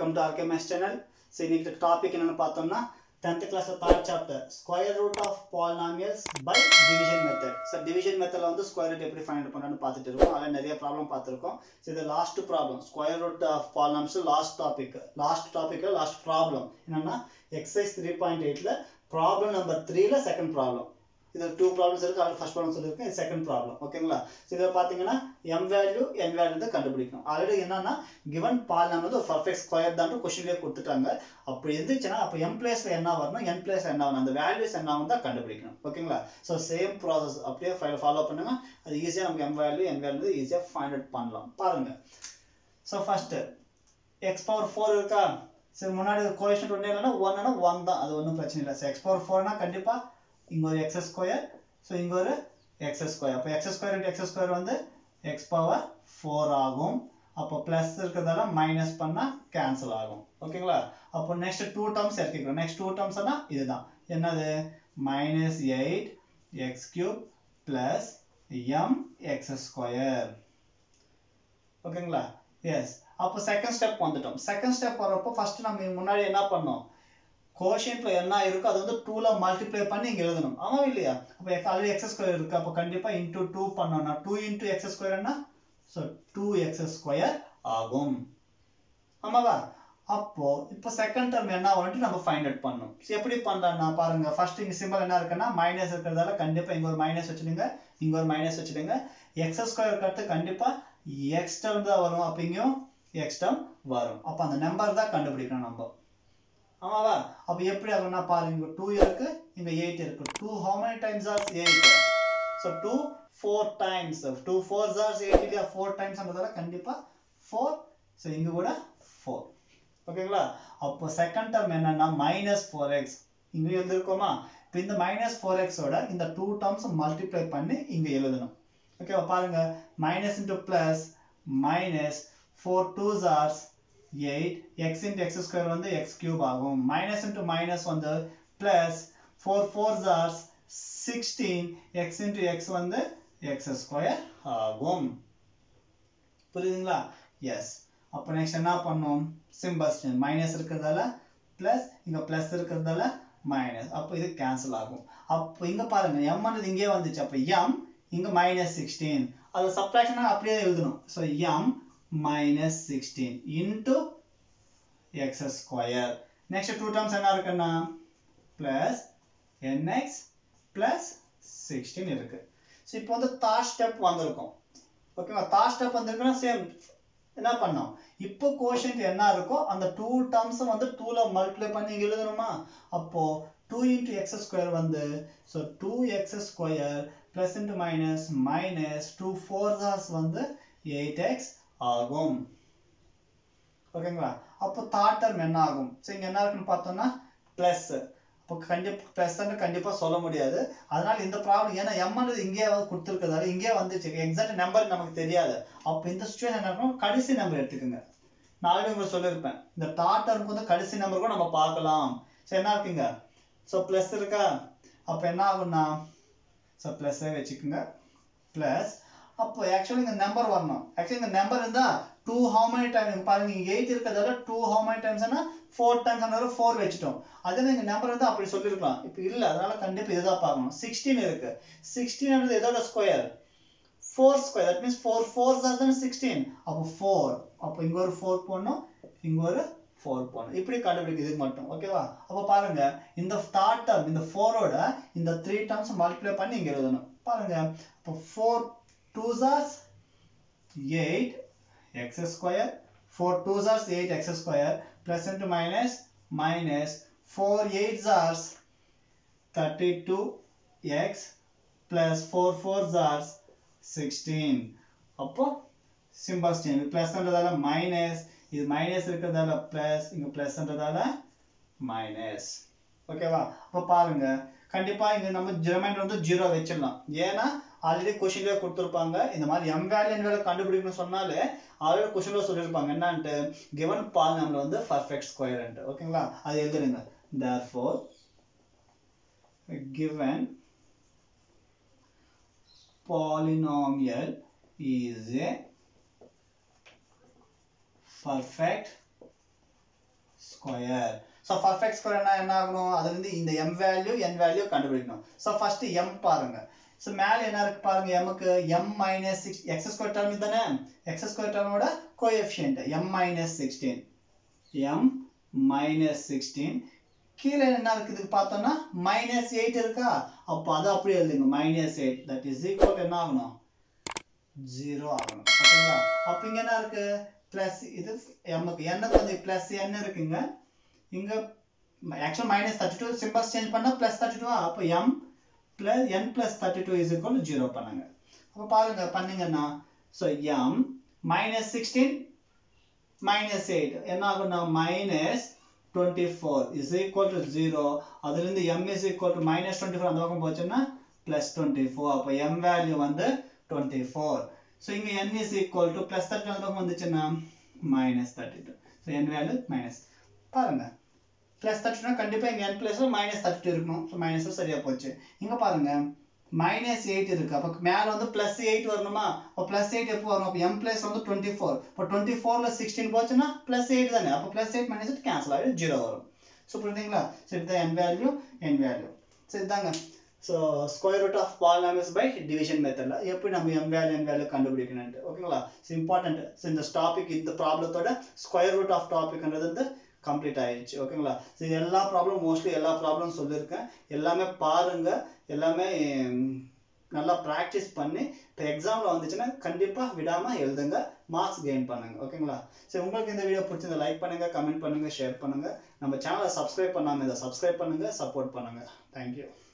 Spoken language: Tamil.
வெல்கம் டு ஆர்கேமேஸ் சேனல் ஸோ இன்னைக்கு டாபிக் என்னன்னு பார்த்தோம்னா tenth class third chapter square root of polynomials by division method so division மெத்தடில் வந்து ஸ்கொயர் ரூட் எப்படி ஃபைண்ட் பண்ணணும்னு பார்த்துட்டு இருக்கோம் அதில் நிறைய ப்ராப்ளம் பார்த்துருக்கோம் ஸோ இது last problem square root of polynomials last topic last டாப்பிக்கில் லாஸ்ட் ப்ராப்ளம் என்னன்னா எக்ஸசைஸ் த்ரீ பாயிண்ட் எயிட்டில் ப்ராப்ளம் நம்பர் த்ரீல செகண்ட் ப்ராப்ளம் இதில் டூ ப்ராப்ளம்ஸ் இருக்குது அதில் ஃபர்ஸ்ட் ப்ராப்ளம் சொல்லியிருக்கேன் இது செகண்ட் ப்ராப்ளம் ஓகேங்களா ஸோ இதில் பார்த்தீங்கன்னா எம் வேல்யூ என் வேல்யூ வந்து கண்டுபிடிக்கணும் ஆல்ரெடி என்னன்னா கிவன் பால் நம்ம வந்து ஒரு பர்ஃபெக்ட் ஸ்கொயர் தான் கொஸ்டின்லேயே கொடுத்துட்டாங்க அப்படி இருந்துச்சுன்னா அப்போ எம் பிளேஸ்ல என்ன வரணும் என் பிளேஸ்ல என்ன வரணும் அந்த வேல்யூஸ் என்ன வந்து தான் கண்டுபிடிக்கணும் ஓகேங்களா ஸோ சேம் ப்ராசஸ் அப்படியே ஃபைல் ஃபாலோ பண்ணுங்க அது ஈஸியாக நமக்கு எம் வேல்யூ என் வேல்யூ ஈஸியாக ஃபைண்ட் அவுட் பண்ணலாம் பாருங்க so first X power four இருக்கா சரி முன்னாடி கோஎஷன் ஒன்று இல்லைன்னா ஒன்னுனா ஒன் தான் அது ஒன்றும் பிரச்சனை இல்லை ஸோ எக்ஸ் பவர் ஃபோர்னா கண்டிப்பாக இங்கே ஒரு எக்ஸ் ஸ்கொயர் ஸோ இங்கே ஒரு எக்ஸ் ஸ்கொயர் அப்போ X square into X square வந்து எக்ஸ் பவர் ஃபோர் ஆகும் அப்போ ப்ளஸ் இருக்கிறதால மைனஸ் பண்ணால் கேன்சல் ஆகும் ஓகேங்களா அப்போ நெக்ஸ்ட் டூ டேர்ம்ஸ் இறக்கிக்கிறோம் நெக்ஸ்ட் டூ டேர்ம்ஸ்னா இதுதான் என்னது minus eight X cube plus M X square ஓகேங்களா எஸ் அப்போ செகண்ட் ஸ்டெப் வந்துட்டோம் செகண்ட் ஸ்டெப் வரப்போ ஃபர்ஸ்ட் நம்ம முன்னாடி என்ன பண்ணோம் கோஷன்ட்ல என்ன இருக்கோ அது வந்து டூல மல்டிப்ளை பண்ணி இங்க எழுதணும் ஆமா இல்லையா அப்போ ஆல்ரெடி எக்ஸ் ஸ்கொயர் இருக்கு அப்போ கண்டிப்பா இன்டூ டூ பண்ணோம்னா டூ இன்டூ எக்ஸ் ஸ்கொயர்னா ஸோ டூ எக்ஸ் ஸ்கொயர் ஆகும் ஆமாவா அப்போ இப்போ செகண்ட் டேர்ம் என்ன வந்துட்டு நம்ம ஃபைண்ட் அவுட் பண்ணணும் எப்படி பண்ணலாம்னா பாருங்க ஃபர்ஸ்ட் இங்க சிம்பிள் என்ன இருக்குன்னா மைனஸ் இருக்கிறதால கண்டிப்பா இங்க ஒரு மைனஸ் வச்சிடுங்க இங்க ஒரு மைனஸ் வச்சிடுங்க எக்ஸ் ஸ்கொயர் கட்டு கண்டிப்பா எக்ஸ் டேர்ம் தான் வரும் அப்போ இங்கேயும் எக்ஸ் டேர்ம் வரும் அப்போ அந்த நம்பர் தான் கண்டுபிடிக்கணும் நம்ம ஆமாவா அப்ப எப்படி ஆகும்னா பாருங்க இங்க டூ இருக்கு இங்க எயிட் இருக்கு two how many times are eight so two four times two four are eight இல்லையா ஃபோர் டைம்ஸ்ன்றதால கண்டிப்பா ஃபோர் ஸோ இங்க கூட ஃபோர் ஓகேங்களா அப்போ செகண்ட் டேர்ம் என்னன்னா மைனஸ் ஃபோர் எக்ஸ் இங்க எழுதிருக்கோமா இப்போ இந்த மைனஸ் ஃபோர் எக்ஸோட இந்த டூ டேர்ம்ஸ் மல்டிப்ளை பண்ணி இங்க எழுதணும் ஓகேவா பாருங்க minus into plus minus four twos are 8 x into x square வந்து x cube ஆகும் minus into minus வந்து plus 4 4s are 16 x into x வந்து x square ஆகும் புரியுதுங்களா எஸ் அப்போ நெக்ஸ்ட் என்ன பண்ணும் சிம்பல்ஸ் மைனஸ் இருக்கிறதால பிளஸ் இங்க பிளஸ் இருக்கிறதால மைனஸ் அப்போ இது கேன்சல் ஆகும் அப்போ இங்க பாருங்க m ஆனது இங்கே வந்துச்சு அப்போ m இங்க மைனஸ் சிக்ஸ்டீன் அது சப்ட்ராக்ஷனாக அப்படியே எழுதணும் so m minus 16 into x square. Next two terms என்ன இருக்குன்னா plus nx plus 16 இருக்கு. ஸோ இப்போ வந்து தாட் ஸ்டெப் வந்திருக்கும் ஓகேவா தாட் ஸ்டெப் வந்திருக்குன்னா சேம் என்ன பண்ணோம் இப்போ கோஷன்ட் என்ன இருக்கோ அந்த டூ டேர்ம்ஸும் வந்து டூல மல்டிப்ளை பண்ணி இங்க எழுதணுமா அப்போ டூ இன்ட்டு எக்ஸ் ஸ்கொயர் வந்து so two X square plus into minus minus two four தாஸ் வந்து எயிட் எக்ஸ் ஆகும் ஓகேங்களா அப்போ தாட் டர்ம் என்ன ஆகும் ஸோ இங்கே என்ன இருக்குன்னு பார்த்தோம்னா ப்ளஸ் அப்போ கண்டிப்பாக ப்ளஸ்ன்னு கண்டிப்பாக சொல்ல முடியாது அதனால இந்த ப்ராப்ளம் ஏன்னா எம்ன்றது இங்கே கொடுத்துருக்கிறதால இங்கே வந்துச்சு எக்ஸாக்ட் நம்பர் நமக்கு தெரியாது அப்போ இந்த சுச்சுவேஷன் என்ன இருக்கும் கடைசி நம்பர் எடுத்துக்கோங்க நான் ஆல்ரெடி உங்களுக்கு சொல்லியிருப்பேன் இந்த தாட் டர்முக்கு வந்து கடைசி நம்பர் கூட நம்ம பார்க்கலாம் ஸோ என்ன இருக்குங்க ஸோ ப்ளஸ் இருக்கா அப்போ என்ன ஆகும்னா ஸோ ப்ளஸ்ஸே வச்சுக்கோங்க ப்ளஸ் அப்போ ஆக்சுவலி இந்த நம்பர் வரணும் ஆக்சுவலி இந்த நம்பர் இருந்தா டூ ஹவு மெனி டைம் பாருங்க இங்க எயிட் இருக்கிறதால டூ ஹவு மெனி டைம்ஸ்னா ஃபோர் டைம்ஸ் ஃபோர் வச்சுட்டோம் அதே இங்க நம்பர் இருந்தா அப்படி சொல்லிருக்கலாம் இப்போ இல்ல அதனால கண்டிப்பா இதுதான் பார்க்கணும் சிக்ஸ்டீன் இருக்கு சிக்ஸ்டீன் எதோட square four square that means four four தான் சிக்ஸ்டீன் அப்போ ஃபோர் அப்போ இங்க ஒரு ஃபோர் போடணும் இங்க ஒரு ஃபோர் போடணும் இப்படி கண்டுபிடிக்கும் இதுக்கு மட்டும் ஓகேவா அப்போ பாருங்க இந்த தாட் டர்ம் இந்த ஃபோரோட இந்த த்ரீ டர்ம்ஸ் மல்டிப்ளை பண்ணி இங்க எழுதணும் பாருங்க அப்போ four twos are 8 x square 4 twos are 8 x square plus into minus minus 4 8s are 32 x plus 4 4s are 16 அப்போ சிம்பிள்ஸ் சேஞ்ச் பிளஸ்ன்றதால மைனஸ் இது மைனஸ் இருக்கிறதால பிளஸ் இங்க பிளஸ்ன்றதால மைனஸ் ஓகேவா அப்போ பாருங்க கண்டிப்பா இங்க நம்ம ரிமைண்டர் வந்து ஜீரோ வச்சிடலாம் ஏன்னா ஆல்ரெடி கொஸ்டின்லேயே கொடுத்துருப்பாங்க இந்த மாதிரி எம் வேல்யூ என் வேல்யூ கண்டுபிடிக்கணும்னு சொன்னாலே ஆல்ரெடி கொஸ்டின்ல சொல்லியிருப்பாங்க என்னன்ட்டு கிவன் பால் நம்மள வந்து பர்ஃபெக்ட் ஸ்கொயர்ன்ட்டு ஓகேங்களா அது எழுதுறீங்க therefore given polynomial is a perfect square so perfect ஸ்கொயர்னா என்ன ஆகணும் அதுல இருந்து இந்த எம் வேல்யூ என் வேல்யூ கண்டுபிடிக்கணும் ஸோ ஃபர்ஸ்ட் எம் பாருங்க ஸோ மேலே என்ன இருக்கு பாருங்க எம்க்கு M minus six X square term தானே எக்ஸ் ஸ்கொயர் டேர்மோட coefficient M minus sixteen M minus sixteen கீழே என்ன இருக்குது பார்த்தோம்னா மைனஸ் எயிட் இருக்கா அப்போ அதை அப்படியே எழுதுங்க minus eight that is equal என்ன ஆகணும் ஜீரோ ஆகணும் ஓகேங்களா அப்போ இங்க என்ன இருக்கு பிளஸ் இது எம்முக்கு என்னக்கு வந்து பிளஸ் என்ன இருக்குங்க இங்க actual minus thirty two symbols change பண்ணா பிளஸ் தேர்ட்டி டூ அப்போ M plus N plus thirty two is equal zero பண்ணுங்க அப்போ பாருங்க பண்ணீங்கன்னா ஸோ M minus sixteen minus eight என்ன ஆகும்னா minus twenty four is equal to zero அதுலேருந்து M is equal to minus twenty four அந்த பக்கம் போச்சுன்னா ப்ளஸ் டுவெண்ட்டி ஃபோர் அப்போ எம் வேல்யூ வந்து டுவெண்ட்டி ஃபோர் ஸோ இங்கே N is equal to plus thirty அந்த பக்கம் வந்துச்சுன்னா minus thirty two so N value minus பாருங்க ப்ளஸ் தேர்ட்டினா கண்டிப்பாக இங்கே N plus minus thirty two இருக்கணும் ஸோ மைனஸ் சரியாக போச்சு இங்கே பாருங்க மைனஸ் எயிட் இருக்கு அப்போ மேலே வந்து ப்ளஸ் எயிட் வரணுமா அப்போ ப்ளஸ் எயிட் எப்போ வரும் அப்போ எம் பிளஸ் வந்து டுவெண்ட்டி ஃபோர் இப்போ டுவெண்ட்டி ஃபோரில் சிக்ஸ்டீன் போச்சுன்னா ப்ளஸ் எயிட் தானே அப்போ plus eight minus eight cancel ஆகிடும் ஜீரோ வரும் ஸோ புரியுதுங்களா ஸோ இதுதான் N value N value so இதுதாங்க so square root of polynomials by division மெத்தடில் எப்படி நம்ம எம் வேல்யூ என் வேல்யூ கண்டுபிடிக்கணும்ட்டு ஓகேங்களா ஸோ இம்பார்ட்டன்ட் ஸோ இந்த டாபிக் இந்த ப்ராப்ளத்தோட ஸ்கொயர் ரூட் ஆஃப் டாபிக்ன்றது வந்து கம்ப்ளீட் ஆயிடுச்சு ஓகேங்களா ஸோ எல்லா ப்ராப்ளம் மோஸ்ட்லி எல்லா ப்ராப்ளம் சொல்லியிருக்கேன் எல்லாமே பாருங்க எல்லாமே நல்லா ப்ராக்டிஸ் பண்ணி இப்போ எக்ஸாமில் வந்துச்சுன்னா கண்டிப்பாக விடாமல் எழுதுங்க மார்க்ஸ் கெயின் பண்ணுங்க ஓகேங்களா சரி உங்களுக்கு இந்த வீடியோ பிடிச்சிருந்தா லைக் பண்ணுங்க கமெண்ட் பண்ணுங்க ஷேர் பண்ணுங்க நம்ம சேனலை சப்ஸ்கிரைப் பண்ணாமல் இதை சப்ஸ்கிரைப் பண்ணுங்க சப்போர்ட் பண்ணுங்க தேங்க்யூ